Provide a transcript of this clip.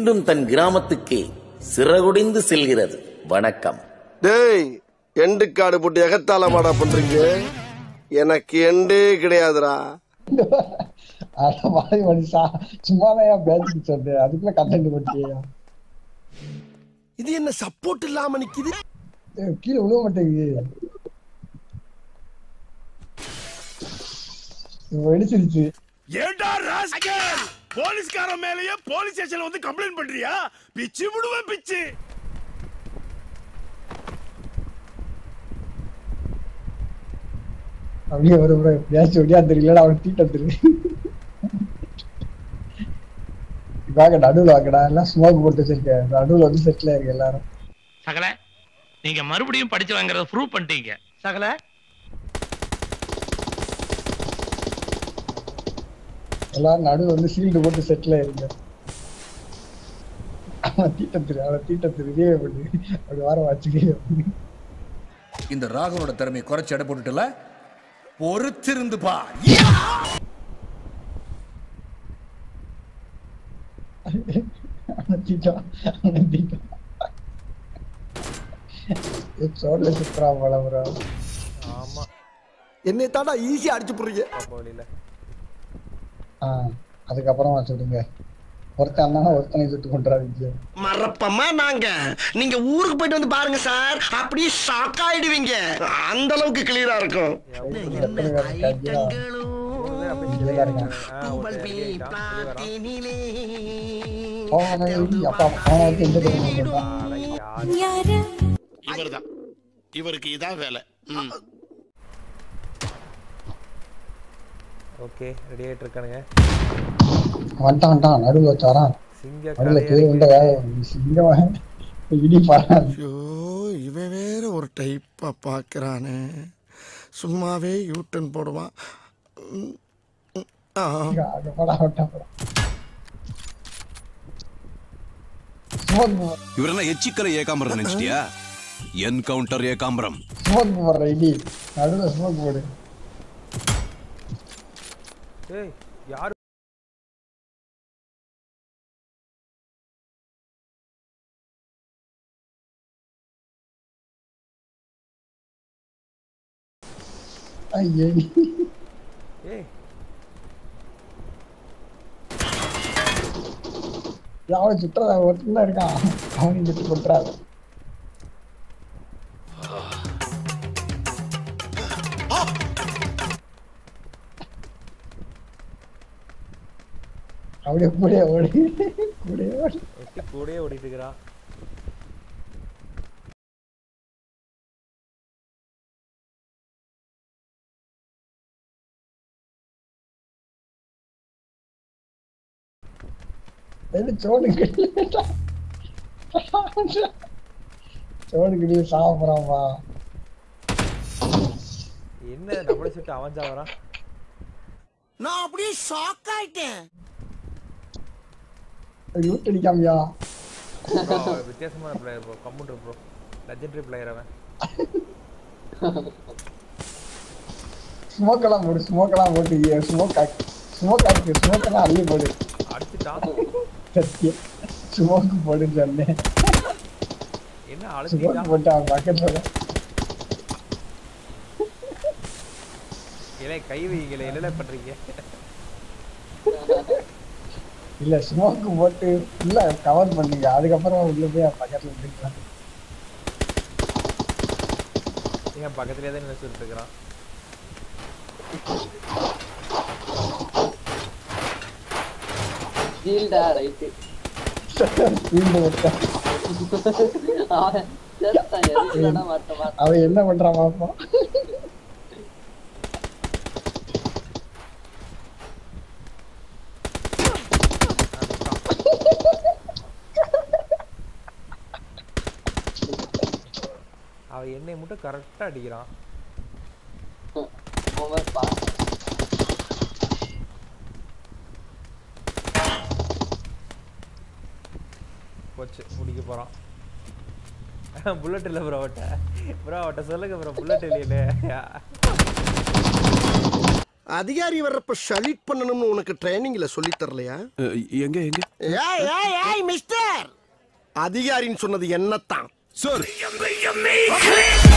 மீண்டும் தன் கிராமத்துக்கே சிறகுடிந்து செல்கிறது வணக்கம் டேய் எண்டு காடு போட்டு எகத்தால மாடா பண்றீங்க எனக்கு எண்டே கிடையாதுடா அட மாதிரி மனுஷா சும்மாதான் பேசிட்டு சொன்னேன் அதுக்குள்ள கண்டென்ட் பண்ணிட்டியா இது என்ன சப்போர்ட் இல்லாம நிக்குது ஏய், கீழே விழுவ மாட்டேங்குது இவன் வெடிச்சிருச்சு ஏண்டா ராஸ்கல் போலீஸ்காரன் மேலயே போலீஸ் ஸ்டேஷன்ல வந்து கம்ப்ளைண்ட் பண்றியா பிச்சு விடுவேன் பிச்சு அப்படியே ஒரு முறை எப்படியாச்சும் ஒடியா தெரியல அவன் தீட்ட தெரியும் வாங்க நடுவில் வாங்கடா எல்லாம் ஸ்மோக் போட்டு வச்சிருக்கேன் நடுவில் வந்து செட்டில் இருக்கு எல்லாரும் சகல நீங்க மறுபடியும் படிச்சு வாங்குறத ப்ரூவ் பண்ணிட்டீங்க சகல எல்லாரும் நடுவில் வந்து சீல்டு போட்டு செட்டில் இருங்க அவன் தீட்ட தெரியும் அவன் தீட்ட தெரியும் பண்ணி அப்படி வாரம் வச்சுக்க இந்த ராகவனோட திறமையை குறைச்சு எடை போட்டுட்டுல பொறுத்திருந்து பா அவனை தீட்டான் அவனை தீட்டான் சோழ சுத்துறா போல ப்ரோ ஆமா என்னை தாண்டா ஈஸியா அடிச்சு போடுறீங்க வழியில ஆ அதுக்கப்புறமா சொல்லுங்க ஒருத்தன் அண்ணா ஒருத்தனை சுட்டு கொண்டாடுங்க மறப்பமா நாங்க நீங்க ஊருக்கு போயிட்டு வந்து பாருங்க சார் அப்படியே ஷாக் ஆயிடுவீங்க அந்த அளவுக்கு கிளியரா இருக்கும் எத்தனை பேர் இருக்காங்க இங்கதான் இருக்கான் அவன் வந்து அப்பா அவனை வந்து எந்த தெரியும் இவர்தான் இவருக்கு இதான் வேலை ம். ஓகே ரெடி ஆயிட்டு இருக்கானுங்க வந்துட்டான் வந்துட்டான் நடுவில் வச்சாரான் சிங்க நடுவில் கீழே உண்ட சிங்கம் இடி பாரு ஐயோ இவன் வேற ஒரு டைப்பா பாக்குறானே சும்மாவே யூட்டன் போடுவான் ம், ம், ஆ. அங்க போடா விட்டான் ஸ்மோக் ಇವರೆಲ್ಲ ಹೆಚ್ಚಿಕ್ಕಲ ಏಕಾಂಬರಂ ನೆನ್ಸ್ಟಿಯಾ ಎನ್ಕೌಂಟರ್ ಏಕಾಂಬರಂ ஸ்மோக் போடுற இடி நடுவில் ஸ்மோக் போடு ஏய் யாரு ஐயே ஏய் அவன் சுற்றுறா ஒருத்தன் தான் இருக்கான் அவனையும் சுட்டு கொட்டுறாரு அப்படியே கூட ஓடி கூட ஓடி எட்டி கூடயே ஓடிட்டு இருக்கிறான் எது சோடு கிட்ட சோடு கிட்ட சாப்பிட்றான்பா என்ன நம்மளை சுட்டு அவன் வரான் நான் அப்படியே ஷாக் ஆயிட்டேன் யூட் அடிக்காமையா ப்ரோ வித்தியாசமான player bro computer bro legendary player அவன் ஸ்மோக் எல்லாம் போடு ஸ்மோக் எல்லாம் போட்டு ஸ்மோக் ஆக்கி ஸ்மோக் ஆக்கி ஸ்மோக் எல்லாம் அள்ளி போடு அடிச்சுட்டான் சத்தியம் ஸ்மோக் போடுன்னு சொன்னேன் என்ன ஸ்மோக் அழுத்திட்டான் போட்டு அவன் பக்கத்துல இலை கை வைங்களே என்ன பண்றீங்க இல்ல ஸ்மோக் போட்டு இல்ல கவர் பண்ணுங்க அதுக்கப்புறம் உள்ள போய் அவன் பக்கத்துல இருக்கலாம் என் பக்கத்துலயே தான் நினைச்சிட்டு இருக்கிறான் ஜீல்டா ரைட்டு வீண்டு விட்டான் அவன் செத்தான் எதுக்குலடா மாட்ட மாட்டான் அவன் என்ன பண்றான் பாப்போம் அவன் என்னை மட்டும் கரெக்டா அடிக்கிறான் அவன் பா போச்சு முடிக்க போறான் புல்லட் இல்ல ப்ரோ அவட்ட ப்ரோ அவட்ட சொல்லுங்க ப்ரோ புல்லட் இல்லையே அதிகாரி வர்றப்ப ஷலிட் பண்ணணும்னு உனக்கு ட்ரைனிங்ல சொல்லி தரலையா எங்க எங்க ஏய் ஏய் ஏய் மிஸ்டர் அதிகாரின்னு சொன்னது என்னத்தான் சார்